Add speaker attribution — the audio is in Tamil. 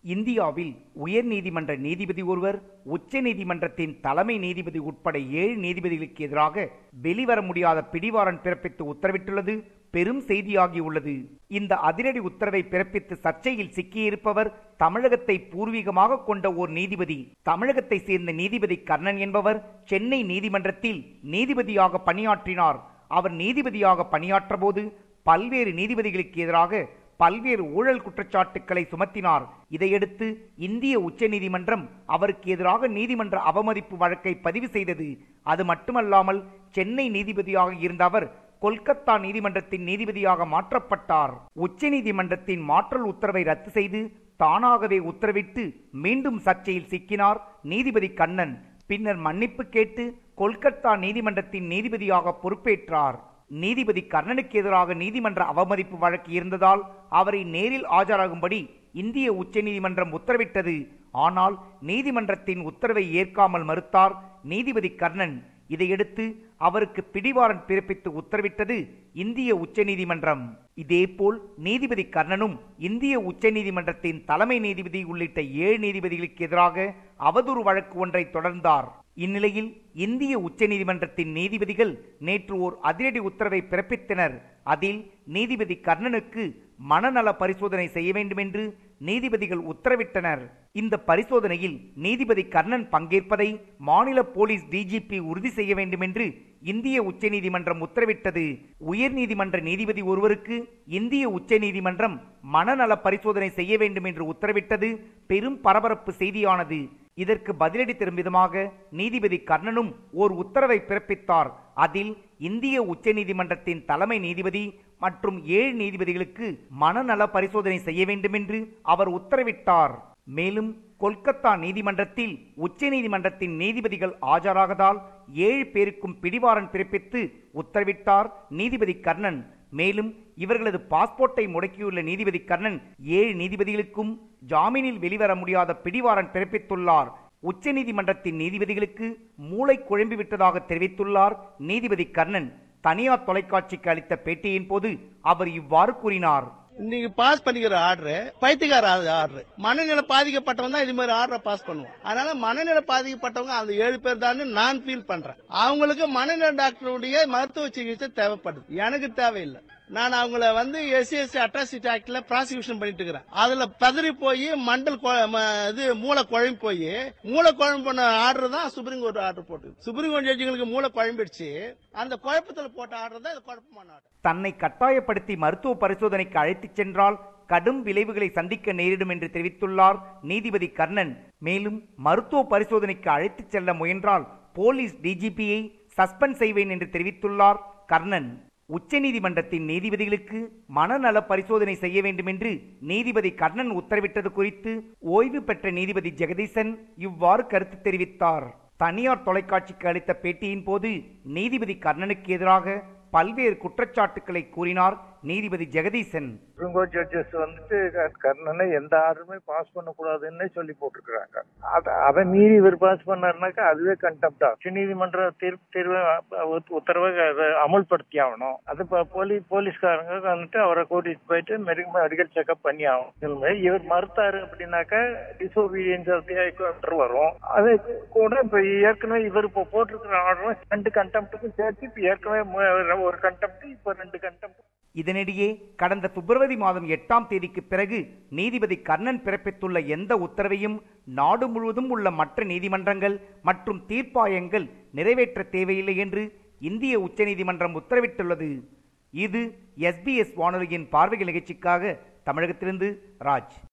Speaker 1: இந்தியாவில் உயர் நீதிமன்ற நீதிபதி ஒருவர் உச்ச நீதிமன்றத்தின் தலைமை நீதிபதி உட்பட ஏழு நீதிபதிகளுக்கு எதிராக வெளிவர முடியாத பிடிவாரண்ட் பிறப்பித்து உத்தரவிட்டுள்ளது பெரும் செய்தியாகியுள்ளது இந்த அதிரடி உத்தரவை பிறப்பித்து சர்ச்சையில் சிக்கியிருப்பவர் தமிழகத்தை பூர்வீகமாக கொண்ட ஓர் நீதிபதி தமிழகத்தை சேர்ந்த நீதிபதி கர்ணன் என்பவர் சென்னை நீதிமன்றத்தில் நீதிபதியாக பணியாற்றினார் அவர் நீதிபதியாக பணியாற்ற போது பல்வேறு நீதிபதிகளுக்கு எதிராக பல்வேறு ஊழல் குற்றச்சாட்டுக்களை சுமத்தினார் இதையடுத்து இந்திய உச்சநீதிமன்றம் அவருக்கு எதிராக நீதிமன்ற அவமதிப்பு வழக்கை பதிவு செய்தது அது மட்டுமல்லாமல் சென்னை நீதிபதியாக இருந்த அவர் கொல்கத்தா நீதிமன்றத்தின் நீதிபதியாக மாற்றப்பட்டார் உச்சநீதிமன்றத்தின் மாற்றல் உத்தரவை ரத்து செய்து தானாகவே உத்தரவிட்டு மீண்டும் சர்ச்சையில் சிக்கினார் நீதிபதி கண்ணன் பின்னர் மன்னிப்பு கேட்டு கொல்கத்தா நீதிமன்றத்தின் நீதிபதியாக பொறுப்பேற்றார் நீதிபதி கர்ணனுக்கு எதிராக நீதிமன்ற அவமதிப்பு வழக்கு இருந்ததால் அவரை நேரில் ஆஜராகும்படி இந்திய உச்சநீதிமன்றம் உத்தரவிட்டது ஆனால் நீதிமன்றத்தின் உத்தரவை ஏற்காமல் மறுத்தார் நீதிபதி கர்ணன் இதையடுத்து அவருக்கு பிடிவாரண்ட் பிறப்பித்து உத்தரவிட்டது இந்திய உச்சநீதிமன்றம் இதேபோல் நீதிபதி கர்ணனும் இந்திய உச்சநீதிமன்றத்தின் தலைமை நீதிபதி உள்ளிட்ட ஏழு நீதிபதிகளுக்கு எதிராக அவதூறு வழக்கு ஒன்றை தொடர்ந்தார் இந்நிலையில் இந்திய உச்சநீதிமன்றத்தின் நீதிபதிகள் நேற்று ஓர் அதிரடி உத்தரவை பிறப்பித்தனர் அதில் நீதிபதி கர்ணனுக்கு மனநல பரிசோதனை செய்ய வேண்டும் என்று நீதிபதிகள் உத்தரவிட்டனர் இந்த பரிசோதனையில் நீதிபதி கர்ணன் பங்கேற்பதை மாநில போலீஸ் டிஜிபி உறுதி செய்ய வேண்டும் என்று இந்திய உச்சநீதிமன்றம் உத்தரவிட்டது உயர்நீதிமன்ற நீதிபதி ஒருவருக்கு இந்திய உச்சநீதிமன்றம் மனநல பரிசோதனை செய்ய வேண்டும் என்று உத்தரவிட்டது பெரும் பரபரப்பு செய்தியானது இதற்கு பதிலடி தரும் விதமாக நீதிபதி கர்ணனும் ஓர் உத்தரவை பிறப்பித்தார் அதில் இந்திய உச்சநீதிமன்றத்தின் தலைமை நீதிபதி மற்றும் ஏழு நீதிபதிகளுக்கு மனநல பரிசோதனை செய்ய வேண்டும் என்று அவர் உத்தரவிட்டார் மேலும் கொல்கத்தா நீதிமன்றத்தில் உச்சநீதிமன்றத்தின் நீதிபதிகள் ஆஜராகதால் ஏழு பேருக்கும் பிடிவாரண்ட் பிறப்பித்து உத்தரவிட்டார் நீதிபதி கர்ணன் மேலும் இவர்களது பாஸ்போர்ட்டை முடக்கியுள்ள நீதிபதி கர்ணன் ஏழு நீதிபதிகளுக்கும் ஜாமீனில் வெளிவர முடியாத பிடிவாரண்ட் பிறப்பித்துள்ளார் உச்சநீதிமன்றத்தின் நீதிபதிகளுக்கு மூளை குழம்பி விட்டதாக தெரிவித்துள்ளார் நீதிபதி கர்ணன் தனியார் தொலைக்காட்சிக்கு அளித்த பேட்டியின் போது அவர் இவ்வாறு கூறினார்
Speaker 2: இன்னைக்கு பாஸ் பண்ணிக்கிற ஆர்டர் பைத்தியக்கார ஆர்டர் மனநிலை பாதிக்கப்பட்டவங்க தான் இது மாதிரி ஆர்டரை பாஸ் பண்ணுவோம் அதனால மனநிலை பாதிக்கப்பட்டவங்க அந்த ஏழு பேர் தான் நான் ஃபீல் பண்றேன் அவங்களுக்கு மனநிலை டாக்டருடைய மருத்துவ சிகிச்சை தேவைப்படுது எனக்கு தேவையில்லை நான் அவங்கள வந்து எஸ்சிஎஸ்சி அட்ராசிட்டி ஆக்ட்ல ப்ராசிக்யூஷன் பண்ணிட்டு இருக்கிறேன் அதுல பதறி போய் மண்டல் கொ- ம- இது மூளை குழம்பு போய் மூளை குழம்பு பண்ண ஆர்டர் தான் சுப்ரீம் கோர்ட் ஆர்டர் போட்டு சுப்ரீம் கோர்ட் ஜட்ஜிங்களுக்கு மூளை குழம்பிடுச்சு அந்த குழப்பத்துல போட்ட ஆர்டர் தான் இது குழப்பமான ஆர்டர்
Speaker 1: தன்னை கட்டாயப்படுத்தி மருத்துவ பரிசோதனைக்கு அழைத்துச் சென்றால் கடும் விளைவுகளை சந்திக்க நேரிடும் என்று தெரிவித்துள்ளார் நீதிபதி கர்ணன் மேலும் மருத்துவ பரிசோதனைக்கு அழைத்துச் செல்ல முயன்றால் போலீஸ் டிஜிபியை சஸ்பெண்ட் செய்வேன் என்று தெரிவித்துள்ளார் கர்ணன் உச்சநீதிமன்றத்தின் நீதிபதிகளுக்கு மனநல பரிசோதனை செய்ய வேண்டும் என்று நீதிபதி கர்ணன் உத்தரவிட்டது குறித்து ஓய்வு பெற்ற நீதிபதி ஜெகதீசன் இவ்வாறு கருத்து தெரிவித்தார் தனியார் தொலைக்காட்சிக்கு அளித்த பேட்டியின் போது நீதிபதி கர்ணனுக்கு எதிராக பல்வேறு குற்றச்சாட்டுக்களை கூறினார் நீதிபதி ஜெகதீசன்
Speaker 3: சுப்ரீம் கோர்ட் ஜட்ஜஸ் வந்துட்டு க- கர்ணனை எந்த ஆர்டருமே பாஸ் பண்ணக்கூடாதுன்னு சொல்லி போட்டிருக்கிறாங்க அத- அதை மீறி இவர் பாஸ் பண்ணாருனாக்கா அதுவே கண்டெம்ட் உச்ச நீதிமன்ற தீர்ப்பு தீர்வை அ- உத்- உத்தரவை அதை அமல்படுத்தி ஆகணும் அது இப்போ போலீ போலீஸ்காரங்க வந்துட்டு அவரை கூட்டிட்டு போயிட்டு மெடிக்கல் செக்அப் பண்ணி ஆகணும் இவர் மறுத்தாரு அப்படின்னாக்கா டிசோபீடியன்ஸ் ஆஃப் தி ஆர்டர் வரும் அது கூட இப்போ ஏற்கனவே இவர் இப்போ போட்டிருக்கிற ஆர்டரும் ரெண்டு கண்டெம்ட்டுக்கும் சேர்த்து இப்போ ஏற்கனவே மு- ஒரு கண்டெம்ட் இப்போ ரெண்டு கண்டெம்ட்
Speaker 1: இதனிடையே கடந்த பிப்ரவரி மாதம் எட்டாம் தேதிக்கு பிறகு நீதிபதி கர்ணன் பிறப்பித்துள்ள எந்த உத்தரவையும் நாடு முழுவதும் உள்ள மற்ற நீதிமன்றங்கள் மற்றும் தீர்ப்பாயங்கள் நிறைவேற்ற தேவையில்லை என்று இந்திய உச்சநீதிமன்றம் உத்தரவிட்டுள்ளது இது எஸ்பிஎஸ் வானொலியின் பார்வை நிகழ்ச்சிக்காக தமிழகத்திலிருந்து ராஜ்